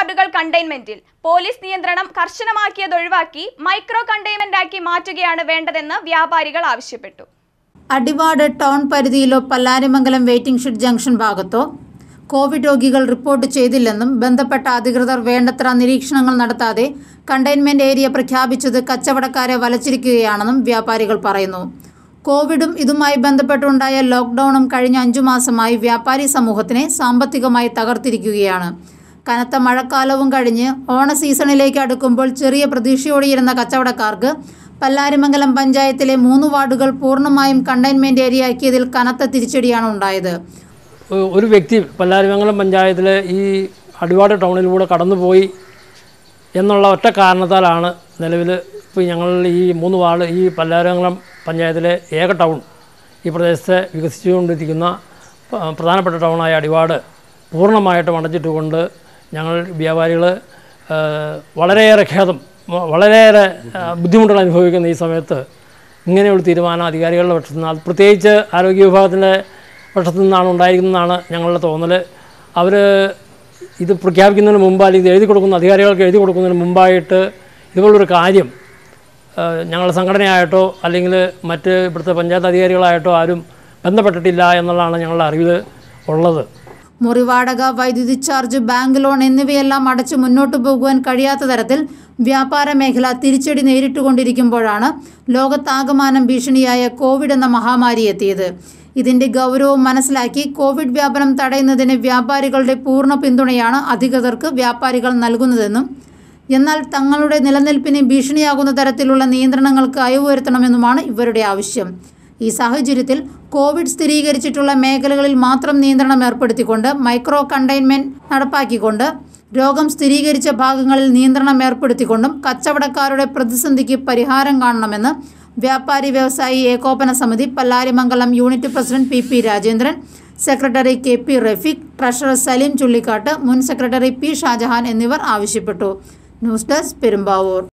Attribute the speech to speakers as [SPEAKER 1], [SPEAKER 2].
[SPEAKER 1] വാർഡുകൾ കണ്ടെയ്ൻമെന്റിൽ പോലീസ് നിയന്ത്രണം കർശനമാക്കിയതൊഴിവാക്കി micro containment ആക്കി മാറ്റുകയാണ് വേണ്ടതെന്ന് വ്യാപാരികൾ ആവശ്യപ്പെട്ടു
[SPEAKER 2] അടിവാട് ടൗൺ പരിധിയിലോ പല്ലാരിമംഗലം വെയിറ്റിംഗ് ഷെഡ് ജംഗ്ഷൻ ഭാഗത്തോ കോവിഡ് രോഗികൾ റിപ്പോർട്ട് ചെയ്തില്ലെന്നും ബന്ധപ്പെട്ട അധികൃതർ വേണ്ടത്ര നിരീക്ഷണങ്ങൾ നടത്താതെ കണ്ടെയ്ൻമെന്റ് ഏരിയ പ്രഖ്യാപിച്ചത് കച്ചവടക്കാരെ വലച്ചിരിക്കുകയാണെന്നും വ്യാപാരികൾ പറയുന്നു കോവിഡും ഇതുമായി ബന്ധപ്പെട്ടുണ്ടായ ലോക്ക്ഡൌണും കഴിഞ്ഞ അഞ്ചു മാസമായി വ്യാപാരി സമൂഹത്തിനെ സാമ്പത്തികമായി തകർത്തിരിക്കുകയാണ് കനത്ത മഴക്കാലവും കഴിഞ്ഞ് ഓണ സീസണിലേക്ക് അടുക്കുമ്പോൾ ചെറിയ പ്രതീക്ഷയോടെയിരുന്ന കച്ചവടക്കാർക്ക് പല്ലാരിമംഗലം പഞ്ചായത്തിലെ മൂന്ന് വാർഡുകൾ പൂർണ്ണമായും കണ്ടെയ്ൻമെന്റ് ഏരിയയാക്കിയതിൽ കനത്ത തിരിച്ചടിയാണ് ഉണ്ടായത്
[SPEAKER 3] ഒ- ഒരു വ്യക്തി പല്ലാരിമംഗലം പഞ്ചായത്തിലെ ഈ അടിവാട് ടൗണിലൂടെ കടന്നുപോയി എന്നുള്ള ഒറ്റ കാരണത്താലാണ് നിലവിൽ ഇപ്പോൾ ഞങ്ങൾ ഈ മൂന്ന് വാർഡ് ഈ പല്ലാരിമംഗലം പഞ്ചായത്തിലെ ഏക ടൗൺ ഈ പ്രദേശത്തെ വികസിച്ചുകൊണ്ടിരിക്കുന്ന പ- പ്രധാനപ്പെട്ട ടൗണായ അടിവാട് പൂർണ്ണമായിട്ടും അടച്ചിട്ടുകൊണ്ട് ഞങ്ങൾ വ്യാപാരികൾ വളരെയേറെ ഖേദം വ- വളരെയേറെ ആ, ബുദ്ധിമുട്ടുകൾ അനുഭവിക്കുന്ന ഈ സമയത്ത് ഇങ്ങനെയുള്ള തീരുമാനം അധികാരികളുടെ പക്ഷത്തു നിന്ന് അത് പ്രത്യേകിച്ച് ആരോഗ്യ വിഭാഗത്തിൻ്റെ പക്ഷത്തു നിന്നാണ് ഉണ്ടായിരിക്കുന്നതാണ് ഞങ്ങളുടെ തോന്നൽ അവർ ഇത് പ്രഖ്യാപിക്കുന്നതിന് മുമ്പ് അല്ലെങ്കിൽ ഇത് എഴുതി കൊടുക്കുന്ന അധികാരികൾക്ക് എഴുതി കൊടുക്കുന്നതിന് മുമ്പായിട്ട് ഇതുപോലൊരു കാര്യം ആ, ഞങ്ങളുടെ സംഘടനയായിട്ടോ അല്ലെങ്കിൽ മറ്റ് ഇവിടുത്തെ പഞ്ചായത്ത് അധികാരികളായിട്ടോ ആരും ബന്ധപ്പെട്ടിട്ടില്ല എന്നുള്ളതാണ് ഞങ്ങളുടെ അറിവിൽ ഉള്ളത്
[SPEAKER 2] മുറിവാടക വൈദ്യുതി ചാർജ് ബാങ്ക് ലോൺ എന്നിവയെല്ലാം അടച്ച് മുന്നോട്ടു പോകുവാൻ കഴിയാത്ത തരത്തിൽ വ്യാപാര മേഖല തിരിച്ചടി നേരിട്ടുകൊണ്ടിരിക്കുമ്പോഴാണ് ലോകത്താകമാനം ഭീഷണിയായ കോവിഡ് എന്ന മഹാമാരി എത്തിയത് ഇതിന്റെ ഗൗരവം മനസ്സിലാക്കി കോവിഡ് വ്യാപനം തടയുന്നതിന് വ്യാപാരികളുടെ പൂർണ്ണ പിന്തുണയാണ് അധികൃതർക്ക് വ്യാപാരികൾ നൽകുന്നതെന്നും എന്നാൽ തങ്ങളുടെ നിലനിൽപ്പിന് ഭീഷണിയാകുന്ന തരത്തിലുള്ള നിയന്ത്രണങ്ങൾക്ക് അയവ് വരുത്തണമെന്നുമാണ് ഇവരുടെ ആവശ്യം ഈ സാഹചര്യത്തിൽ കോവിഡ് സ്ഥിരീകരിച്ചിട്ടുള്ള മേഖലകളിൽ മാത്രം നിയന്ത്രണം ഏർപ്പെടുത്തിക്കൊണ്ട് മൈക്രോ കണ്ടെയ്ൻമെന്റ് നടപ്പാക്കിക്കൊണ്ട് രോഗം സ്ഥിരീകരിച്ച ഭാഗങ്ങളിൽ നിയന്ത്രണം ഏർപ്പെടുത്തിക്കൊണ്ടും കച്ചവടക്കാരുടെ പ്രതിസന്ധിക്ക് പരിഹാരം കാണണമെന്ന് വ്യാപാരി വ്യവസായി ഏകോപന സമിതി Pallarimangalam unit president P P Rajendran secretary K P Rafeeq treasurer Saleem Chullikkattu മുൻ സെക്രട്ടറി പി ഷാജഹാൻ എന്നിവർ ആവശ്യപ്പെട്ടു ന്യൂസ് ഡെസ്ക് പെരുമ്പാവൂർ